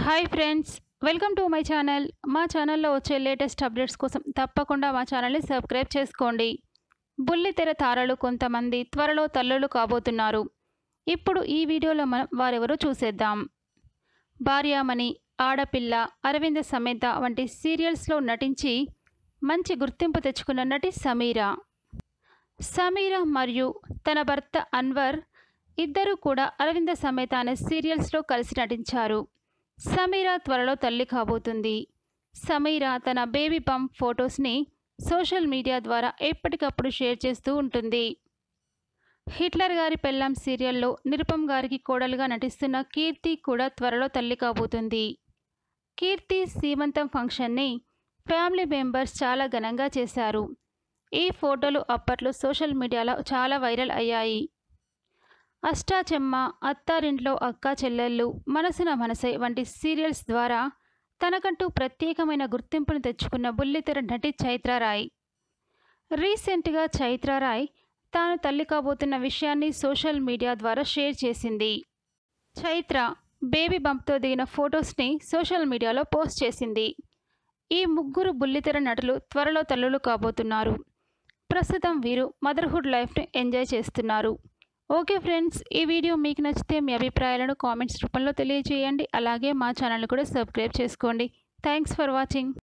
hi friends welcome to my channel మా ఛానల్లో వచ్చే లేటెస్ట్ అప్డేట్స్ కోసం తప్పకుండా మా ఛానల్ని సబ్స్క్రైబ్ చేసుకోండి బుల్లితెర తారలు కొంతమంది త్వరలో తల్లులు కాబోతున్నారు ఇప్పుడు ఈ వీడియోలో మనం వారెవరో చూసేద్దాం భార్యామణి ఆడపిల్ల అరవింద సమేత వంటి సీరియల్స్లో నటించి మంచి గుర్తింపు తెచ్చుకున్న నటి సమీరా సమీరా మరియు తన భర్త అన్వర్ ఇద్దరూ కూడా అరవింద సమేత అనే సీరియల్స్లో కలిసి నటించారు సమీరా త్వరలో తల్లి కాబోతుంది సమీరా తన బేబీ పంప్ ఫొటోస్ని సోషల్ మీడియా ద్వారా ఎప్పటికప్పుడు షేర్ చేస్తూ ఉంటుంది హిట్లర్ గారి పెళ్ళాం సీరియల్లో నిరుపం గారికి కోడలుగా నటిస్తున్న కీర్తి కూడా త్వరలో తల్లి కాబోతుంది కీర్తి సీమంతం ఫంక్షన్ని ఫ్యామిలీ మెంబర్స్ చాలా ఘనంగా చేశారు ఈ ఫోటోలు అప్పట్లో సోషల్ మీడియాలో చాలా వైరల్ అయ్యాయి అష్టాచెమ్మ అత్తారింట్లో అక్క చెల్లెళ్ళు మనసున మనసై వంటి సీరియల్స్ ద్వారా తనకంటూ ప్రత్యేకమైన గుర్తింపును తెచ్చుకున్న బుల్లితెర నటి చైత్రారాయ్ రీసెంట్గా చైత్రారాయ్ తాను తల్లి కాబోతున్న విషయాన్ని సోషల్ మీడియా ద్వారా షేర్ చేసింది చైత్ర బేబీ బంప్తో దిగిన ఫొటోస్ని సోషల్ మీడియాలో పోస్ట్ చేసింది ఈ ముగ్గురు బుల్లితెర నటులు త్వరలో తల్లులు కాబోతున్నారు ప్రస్తుతం వీరు మదర్హుడ్ లైఫ్ని ఎంజాయ్ చేస్తున్నారు ఓకే ఫ్రెండ్స్ ఈ వీడియో మీకు నచ్చితే మీ అభిప్రాయాలను కామెంట్స్ రూపంలో తెలియజేయండి అలాగే మా ఛానల్ని కూడా సబ్స్క్రైబ్ చేసుకోండి థ్యాంక్స్ ఫర్ వాచింగ్